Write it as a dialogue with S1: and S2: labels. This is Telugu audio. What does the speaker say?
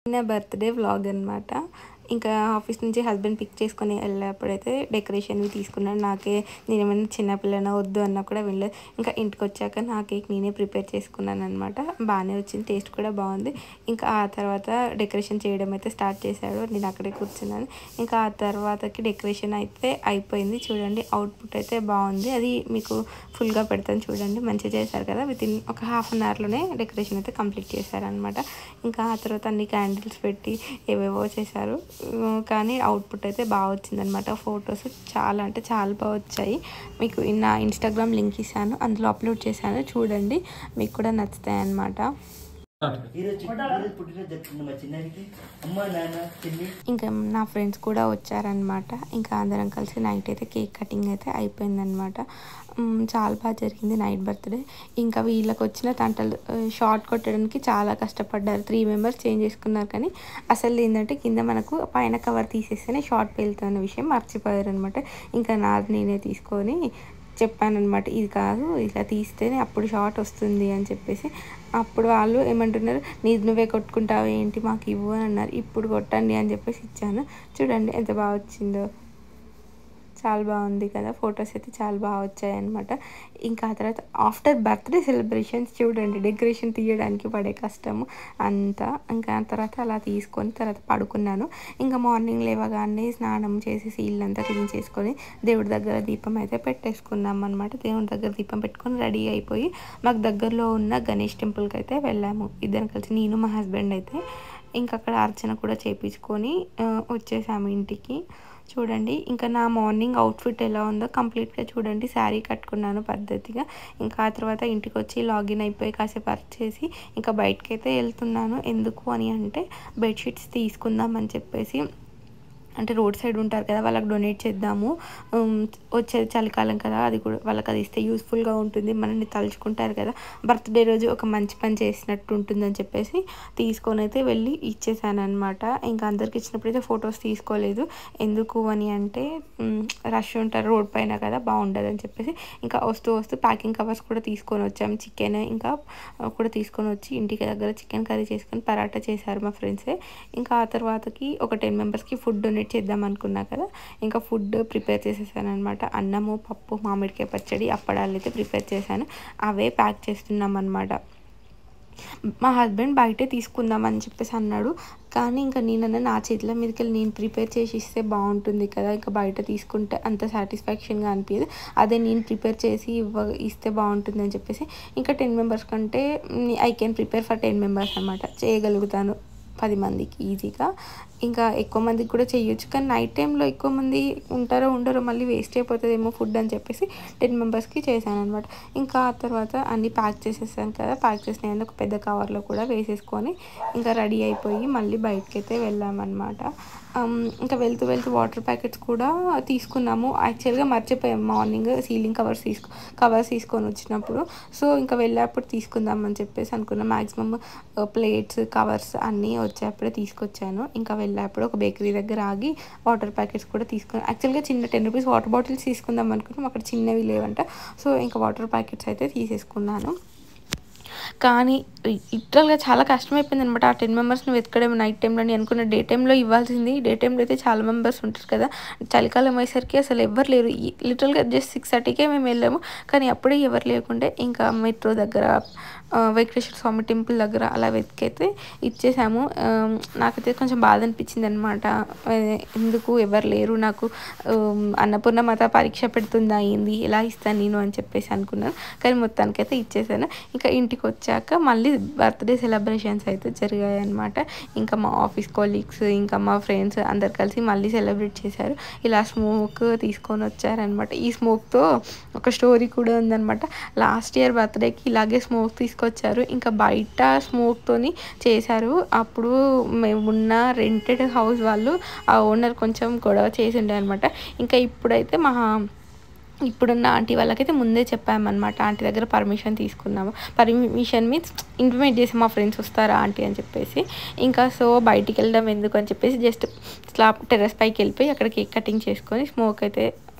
S1: నా బర్త్డే వ్లాగ్ అనమాట ఇంకా ఆఫీస్ నుంచి హస్బెండ్ పిక్ చేసుకొని వెళ్ళేప్పుడైతే డెకరేషన్వి తీసుకున్నాను నాకే నేను ఏమైనా చిన్నపిల్లన వద్దు అన్నా కూడా వెళ్ళలేదు ఇంకా ఇంటికి వచ్చాక నా కేక్ నేనే ప్రిపేర్ చేసుకున్నాను అనమాట బాగానే వచ్చింది టేస్ట్ కూడా బాగుంది ఇంకా ఆ తర్వాత డెకరేషన్ చేయడం అయితే స్టార్ట్ చేశాడు నేను అక్కడే కూర్చున్నాను ఇంకా ఆ తర్వాతకి డెకరేషన్ అయితే అయిపోయింది చూడండి అవుట్పుట్ అయితే బాగుంది అది మీకు ఫుల్గా పెడతాను చూడండి మంచిగా చేశారు కదా విత్ ఇన్ ఒక హాఫ్ అన్ అవర్లోనే డెకరేషన్ అయితే కంప్లీట్ చేశారనమాట ఇంకా ఆ తర్వాత అన్ని క్యాండిల్స్ పెట్టి ఏవేవో చేశారు ఉమ్, కానీ అవుట్పుట్ అయితే బాగా వచ్చిందనమాట ఫొటోస్ చాలా అంటే చాలా బాగా వచ్చాయి మీకు నా ఇన్స్టాగ్రామ్ లింక్ ఇస్తాను అందులో అప్లోడ్ చేశాను చూడండి మీకు కూడా నచ్చుతాయి అన్నమాట
S2: ఈరోజు ఈరోజు పుట్టినరోజు జరుపుకుంది మా చిన్నానికి అమ్మ నాన్న చెల్లి
S1: ఇంకా నా ఫ్రెండ్స్ కూడా వచ్చారనమాట ఇంకా అందరం కలిసి నైట్ అయితే కేక్ కటింగ్ అయితే అయిపోయిందనమాట మ్, చాలా బాగా జరిగింది నైట్ బర్త్డే ఇంకా వీళ్ళకి వచ్చిన తంటలు షార్ట్ కొట్టడానికి చాలా కష్టపడ్డారు త్రీ మెంబర్స్ చేంజ్ చేసుకున్నారు కానీ అసలు ఏంటంటే కింద మనకు పైన కవర్ తీసేస్తేనే షార్ట్ పేలుతున్న విషయం మర్చిపోయారు అనమాట ఇంకా నాది నేనే తీసుకొని చెప్పానమాట ఇది కాదు ఇలా తీస్తేనే అప్పుడు షార్ట్ వస్తుంది అని చెప్పేసి అప్పుడు వాళ్ళు ఏమంటున్నారు నీది నువ్వే కొట్టుకుంటావు ఏంటి మాకు ఇవ్వు అని అన్నారు ఇప్పుడు కొట్టండి అని చెప్పేసి ఇచ్చాను చూడండి ఎంత బాగా వచ్చిందో చాలా బాగుంది కదా ఫొటోస్ అయితే చాలా బాగా వచ్చాయి అనమాట ఇంకా ఆ తర్వాత ఆఫ్టర్ బర్త్డే సెలబ్రేషన్స్ చూడండి డెకరేషన్ తీయడానికి పడే కష్టము అంతా ఇంకా ఆ తర్వాత అలా తీసుకొని తర్వాత పడుకున్నాను ఇంకా మార్నింగ్ లేవగానే స్నానం చేసేసి ఇల్లంతా క్లీన్ చేసుకొని దేవుడి దగ్గర దీపం అయితే పెట్టేసుకున్నాం అనమాట దేవుడి దగ్గర దీపం పెట్టుకొని రెడీ అయిపోయి మాకు దగ్గరలో ఉన్న గణేష్ టెంపుల్కి అయితే వెళ్ళాము ఇద్దరం కలిసి నేను మా హస్బెండ్ అయితే ఇంకా అక్కడ అర్చన కూడా చేయించుకొని ఆ, వచ్చేసాము ఇంటికి చూడండి ఇంకా నా మార్నింగ్ అవుట్ఫిట్ ఎలా ఉందో కంప్లీట్గా చూడండి శారీ కట్టుకున్నాను పద్ధతిగా ఇంకా ఆ తర్వాత ఇంటికి వచ్చి లాగిన్ అయిపోయి కాసేపు వర్క్ చేసి ఇంకా బయటకి అయితే వెళ్తున్నాను ఎందుకు అని అంటే బెడ్షీట్స్ తీసుకుందాం అని చెప్పేసి అంటే రోడ్ సైడ్ ఉంటారు కదా వాళ్ళకి డొనేట్ చేద్దాము ఉమ్, వచ్చేది చలికాలం కదా అది కూడా వాళ్ళకి అది ఇస్తే యూస్ఫుల్గా ఉంటుంది మనల్ని తలుచుకుంటారు కదా బర్త్డే రోజు ఒక మంచి పని చేసినట్టు ఉంటుందని చెప్పేసి తీసుకొని అయితే వెళ్ళి ఇచ్చేసాను అనమాట ఇంకా అందరికి ఇచ్చినప్పుడు అయితే ఫొటోస్ తీసుకోలేదు ఎందుకు అని అంటే ఉమ్, రష్ ఉంటారు రోడ్ పైన కదా బాగుండదు అని చెప్పేసి ఇంకా వస్తూ వస్తూ ప్యాకింగ్ కవర్స్ కూడా తీసుకొని వచ్చాము చికెన్ ఇంకా ఆ, కూడా తీసుకొని వచ్చి ఇంటికి దగ్గర చికెన్ కర్రీ చేసుకొని పరాటా చేశారు మా ఫ్రెండ్సే ఇంకా ఆ తర్వాతకి ఒక టెన్ మెంబర్స్కి ఫుడ్ డొనేట్ చేద్దాం అనుకున్నా కదా ఇంకా ఫుడ్ ప్రిపేర్ చేసేసాను అనమాట అన్నము పప్పు మామిడికాయ పచ్చడి అప్పడాలు అయితే ప్రిపేర్ చేశాను అవే ప్యాక్ చేస్తున్నాం అనమాట మా హస్బెండ్ బయటే తీసుకుందాం అని చెప్పేసి అన్నాడు కానీ ఇంకా నేనన్నా నా చేతిలో మీదకి వెళ్ళి నేను ప్రిపేర్ చేసి ఇస్తే బాగుంటుంది కదా ఇంకా బయట తీసుకుంటే అంత సాటిస్ఫాక్షన్గా అనిపించదు అదే నేను ప్రిపేర్ చేసి ఇవ్వ ఇస్తే బాగుంటుంది అని చెప్పేసి ఇంకా టెన్ మెంబర్స్ కంటే I can prepare for ten members అనమాట చేయగలుగుతాను పది మందికి ఈజీగా ఇంకా ఎక్కువ మందికి కూడా చేయొచ్చు కానీ నైట్ టైంలో ఎక్కువ మంది ఉంటారో ఉండరో మళ్ళీ వేస్ట్ అయిపోతుందేమో ఫుడ్ అని చెప్పేసి టెన్ మెంబర్స్కి చేశాను అనమాట ఇంకా ఆ తర్వాత అన్నీ ప్యాక్ చేసేసాను కదా ప్యాక్ చేసిన ఒక పెద్ద కవర్లో కూడా వేసేసుకొని ఇంకా రెడీ అయిపోయి మళ్ళీ బయటకి అయితే వెళ్ళామన్నమాట అమ్, ఇంకా వెళ్తూ వెళ్తూ వాటర్ ప్యాకెట్స్ కూడా తీసుకున్నాము యాక్చువల్గా మర్చిపోయాం మార్నింగ్ సీలింగ్ కవర్స్ తీసుకో కవర్స్ తీసుకొని వచ్చినప్పుడు సో ఇంకా వెళ్ళేప్పుడు తీసుకుందాం అని చెప్పేసి అనుకున్నాం మ్యాక్సిమం ప్లేట్స్ కవర్స్ అన్నీ వచ్చేప్పుడే తీసుకొచ్చాను ఇంకా వెళ్ళేప్పుడు ఒక బేకరీ దగ్గర ఆగి వాటర్ ప్యాకెట్స్ కూడా తీసుకున్నాను యాక్చువల్గా చిన్న టెన్ రూపీస్ వాటర్ బాటిల్స్ తీసుకుందాం అనుకున్నాం అక్కడ చిన్నవి లేవంట సో ఇంకా వాటర్ ప్యాకెట్స్ అయితే తీసేసుకున్నాను కానీ లిటరల్గా చాలా కష్టమైపోయింది అనమాట ఆ టెన్ మెంబర్స్ని వెతకడం నైట్ టైంలో నేను అనుకున్న డే టైంలో ఇవ్వాల్సింది డే టైంలో అయితే చాలా మెంబర్స్ ఉంటారు కదా చలికాలం అయ్యేసరికి అసలు ఎవరు లేరు లిటరల్గా జస్ట్ సిక్స్ థర్టీకే మేము వెళ్ళాము కానీ అప్పుడే ఎవరు లేకుండే ఇంకా మెట్రో దగ్గర ఆ, వెంకటేశ్వర స్వామి టెంపుల్ దగ్గర అలా వెతికైతే ఇచ్చేసాము ఆ, నాకైతే కొంచెం బాధ అనిపించింది అనమాట ఎందుకు ఎవరు లేరు నాకు ఆ, అన్నపూర్ణ మాత పరీక్ష పెడుతుందా అయింది ఎలా ఇస్తాను నేను అని చెప్పేసి అనుకున్నాను కానీ మొత్తానికైతే ఇచ్చేసాను ఇంకా ఇంటికి వచ్చాక మళ్ళీ బర్త్డే సెలబ్రేషన్స్ అయితే జరిగాయి అనమాట ఇంకా మా ఆఫీస్ కొలీగ్స్ ఇంకా మా ఫ్రెండ్స్ అందరు కలిసి మళ్ళీ సెలబ్రేట్ చేశారు ఇలా స్మోక్ తీసుకొని వచ్చారనమాట ఈ స్మోక్తో ఒక స్టోరీ కూడా ఉందన్నమాట లాస్ట్ ఇయర్ బర్త్డేకి ఇలాగే స్మోక్ తీసుకొచ్చారు ఇంకా బయట స్మోక్తోని చేశారు అప్పుడు మేమున్న రెంటెడ్ హౌస్ వాళ్ళు ఆ ఓనర్ కొంచెం గొడవ చేసి ఉండే అనమాట ఇంకా ఇప్పుడైతే మా ఇప్పుడున్న ఆంటీ వాళ్ళకైతే ముందే చెప్పామన్నమాట ఆంటీ దగ్గర పర్మిషన్ తీసుకున్నాము పర్మిషన్ మీన్స్ ఇన్వైట్ చేసి మా ఫ్రెండ్స్ వస్తారా ఆంటీ అని చెప్పేసి ఇంకా సో బయటికి వెళ్ళడం ఎందుకు అని చెప్పేసి జస్ట్ స్లాబ్ టెర్రస్ పైకి వెళ్ళిపోయి అక్కడ కేక్ కటింగ్ చేసుకొని స్మోక్ అయితే